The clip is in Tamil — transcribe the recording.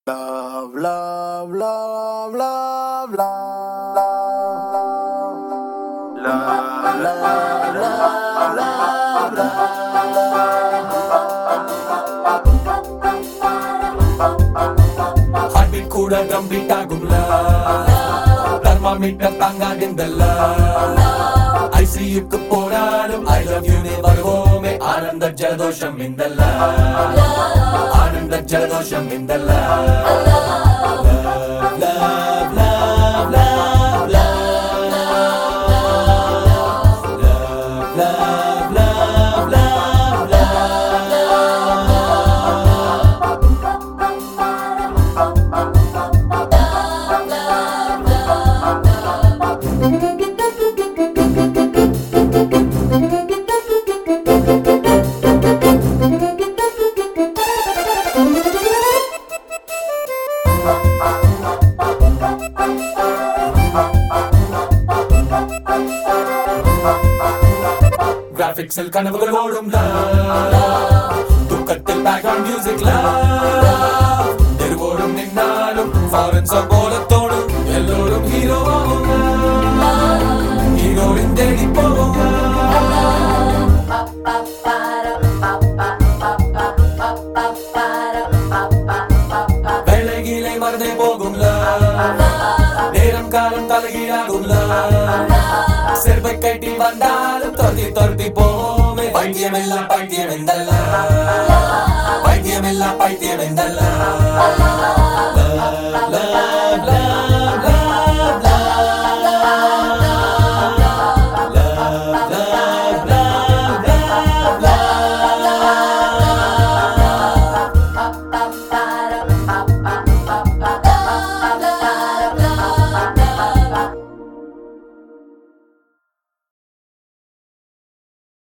Love, love, love, love, love, love, love, love, love, love, heartbeat கூட ட்ரம் பீட் ஆகும்ல தெர்மாமீட்டர் தாங்காதிந்தல்ல ஐசியுக்கு போனாலும் ஐ லவ் யூ வருவோமே ஆனந்த ஜலதோஷம் இந்தல்ல ஆனந்த ஜலதோஷம் இந்தல்ல Love, love, love, love, love. Love, love, love, love, love. கிராபிக்ஸில் கனவுகள் ஓடும் துக்கத்தில் பேக்ரவுண்ட் மியூசிக்ல தெருவோடும் நின்னாலும் ஃபாரன்ஸ் போல தோடும் எல்லோரும் ஹீரோவாகும் ஹீரோவின் தேடி போவோம் வேலைகீழை மறந்தே போகும்ல நேரம் காலம் தலைகீழாகும்ல செருப்பை கட்டி வந்தாலும் தொரத்தி தொரத்தி போவோமே பைத்தியம் எல்லாம் பைத்தியம் எந்தல்ல பைத்தியம் எல்லாம் பைத்தியம் எந்தல்ல